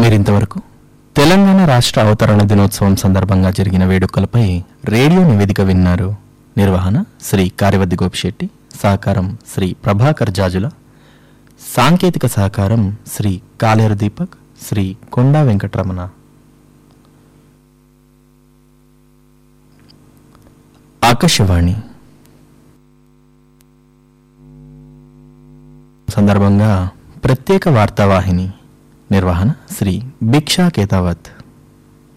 మీరింతవరకు తెలంగాణ రాష్ట్ర అవతరణ దినోత్సవం సందర్భంగా జరిగిన వేడుకలపై రేడియో నివేదిక విన్నారు నిర్వహణ శ్రీ కార్యవద్ది గోపిశెట్టి సహకారం శ్రీ ప్రభాకర్ జాజుల సాంకేతిక సహకారం శ్రీ కాలేరు దీపక్ శ్రీ కొండా వెంకటరమణ ఆకాశవాణి సందర్భంగా ప్రత్యేక వార్తావాహిని నిర్వహణ శ్రీ భిక్షా కేతావత్